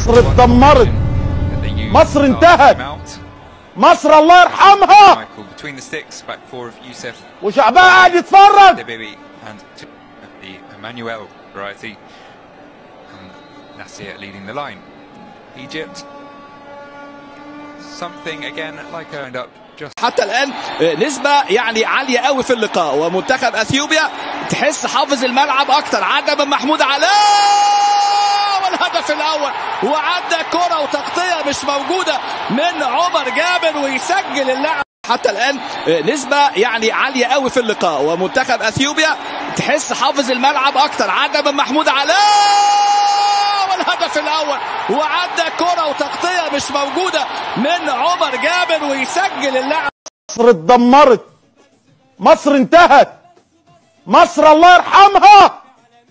مصر اتدمرت مصر انتهت مصر الله يرحمها Michael between the sticks, back four of Youssef وشعبها قاعد يتفرج Debibi and two of the Emmanuel variety. And Nasir leading the line. Egypt, something again like a up just حتى الان نسبة يعني عالية قوي في اللقاء ومنتخب اثيوبيا تحس حافظ الملعب اكتر عدى من محمود علاء والهدف الاول وعدى كرة وتغطية مش موجودة من عمر جابر ويسجل اللاعب حتى الان نسبة يعني عالية قوي في اللقاء ومنتخب اثيوبيا تحس حافظ الملعب اكتر عدى من محمود علاء والهدف الاول وعدى كرة وتغطية مش موجودة من عمر جابر ويسجل اللاعب مصر اتدمرت مصر انتهت مصر الله يرحمها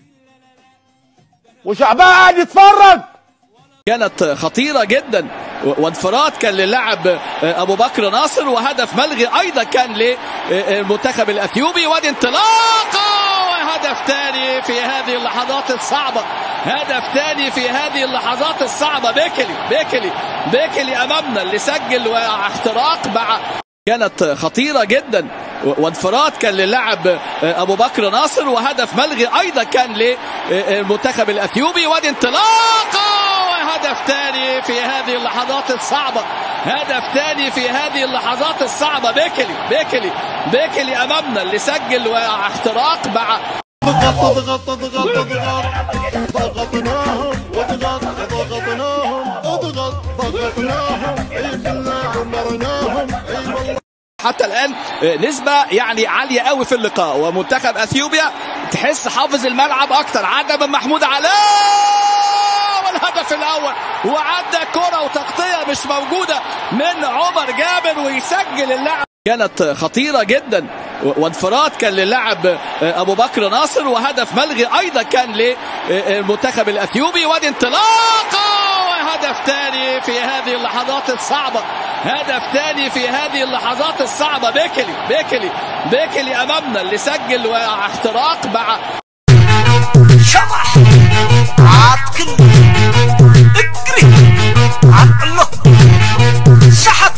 وشعبها قاعد يتفرج كانت خطيرة جدا وانفراد كان للاعب ابو بكر ناصر وهدف ملغي ايضا كان للمنتخب الاثيوبي وادي انطلاقه وهدف ثاني في هذه اللحظات الصعبه هدف ثاني في هذه اللحظات الصعبه بيكلي بيكلي بيكلي امامنا اللي سجل واختراق مع كانت خطيرة جدا وانفراد كان للاعب ابو بكر ناصر وهدف ملغي ايضا كان للمنتخب الاثيوبي وادي انطلاقه وهدف ثاني في هذه اللحظات الصعبه هدف ثاني في هذه اللحظات الصعبه بيكلي بيكلي بيكلي امامنا اللي سجل واختراق مع اضغط اضغط اضغط اضغط ضغطناهم واضغط ضغطناهم اضغط ضغطناهم اي بالله عمرناهم اي والله حتى الان نسبة يعني عالية قوي في اللقاء ومنتخب اثيوبيا تحس حافظ الملعب اكتر عدى من محمود علاء والهدف الاول وعدى كرة وتغطية مش موجودة من عمر جابر ويسجل اللاعب كانت خطيرة جدا وانفراد كان للاعب ابو بكر ناصر وهدف ملغي ايضا كان للمنتخب الاثيوبي وادي انطلاقه وهدف ثاني في هذه اللحظات الصعبه هدف ثاني في هذه اللحظات الصعبه بيكلي بيكلي بيكلي امامنا اللي سجل واختراق مع شطح عاتقل اجري عقله سحب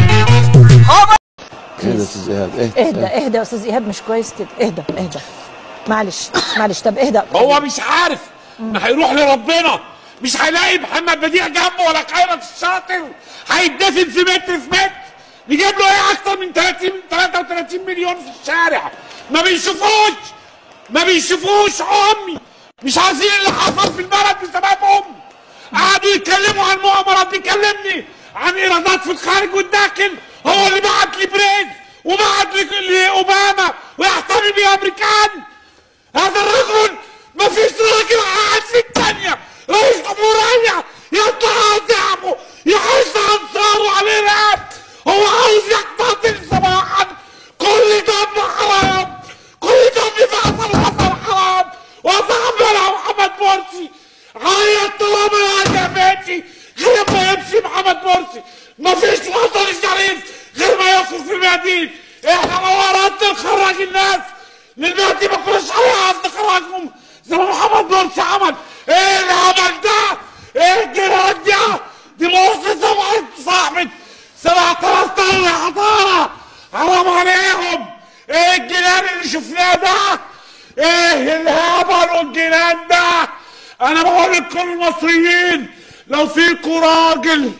هذا اهدى يا استاذ ايهاب اهدى اهدى اهدى يا استاذ ايهاب مش كويس كده اهدى اهدى معلش معلش طب اهدى هو مش عارف ان هيروح لربنا مش هيلاقي محمد بديع جنبه ولا خيرت الشاطر هيتدفن في متر في متر نجيب له ايه اكتر من 30 من 33 مليون في الشارع ما بيشوفوش ما بيشوفوش امي مش عارفين اللي حصل في البلد بسببهم قعدوا يتكلموا عن مؤامرات بيكلمني عن ايرادات في الخارج والداخل هو اللي بعت لي بريز وبعت لي- لاوباما ويحتمي بيه امريكان هذا الرجل ما فيش راجل قاعد في الثانية رئيس جمهورية يطلع على شعبه يحث انصاره على الارهاب هو عاوز يقتتل صباحا كل دم حرام كل دم في عصر الحصر حرام وصاحبنا محمد مرسي عيط طالما يا بيتي غير ما يمشي محمد مرسي ما فيش وطن شريف غير ما يخرج في الميادين احنا لو اردنا نخرج الناس للمهدي ما كناش هنعرف نخرجهم زي ما محمد مرسي عمل ايه العمل ده؟ ايه الجنان ده؟ دي مؤسسة صاحبة 7000 طن حضارة حرام عليهم ايه الجنان اللي شفناه ده؟ ايه الهبل والجنان ده؟ انا بقول لكل المصريين لو فيكم راجل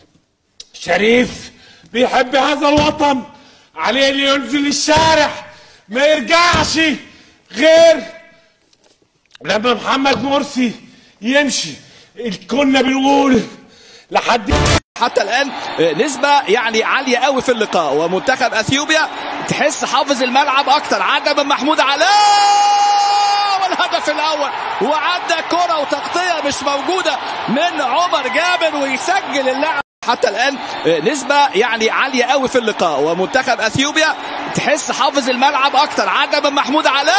شريف بيحب هذا الوطن عليه اللي ينزل الشارع ما يرجعش غير لما محمد مرسي يمشي كنا بنقول لحد حتى الان نسبة يعني عالية قوي في اللقاء ومنتخب اثيوبيا تحس حافظ الملعب اكتر عدى من محمود علاء والهدف الاول وعدى كرة وتغطية مش موجودة من عمر جابر ويسجل اللاعب حتى الان نسبة يعني عالية قوي في اللقاء ومنتخب اثيوبيا تحس حافظ الملعب اكتر عدى من محمود علاء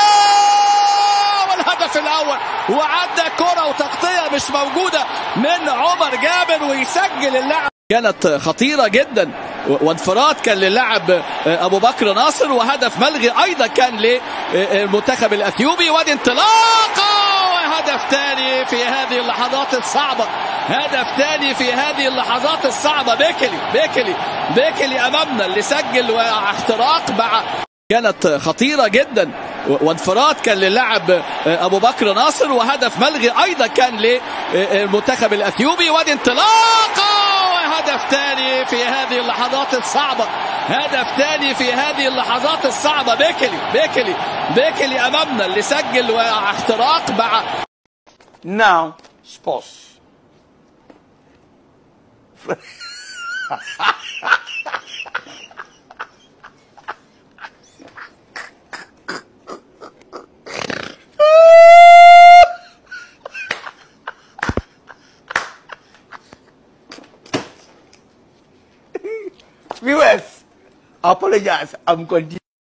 والهدف الاول وعدى كرة وتغطية مش موجودة من عمر جابر ويسجل اللاعب كانت خطيرة جدا وانفراد كان للاعب ابو بكر ناصر وهدف ملغي ايضا كان للمنتخب الاثيوبي وادي انطلاقه وهدف ثاني في هذه اللحظات الصعبه هدف ثاني في هذه اللحظات الصعبة بيكلي بيكلي بيكلي أمامنا اللي سجل واختراق مع كانت خطيرة جدا وانفراد كان للاعب أبو بكر ناصر وهدف ملغي أيضا كان للمنتخب الأثيوبي وادي انطلاقة هدف ثاني في هذه اللحظات الصعبة هدف ثاني في هذه اللحظات الصعبة بيكلي بيكلي بيكلي أمامنا اللي سجل واختراق مع Now, sports. Viewers, apologize. I'm continuing.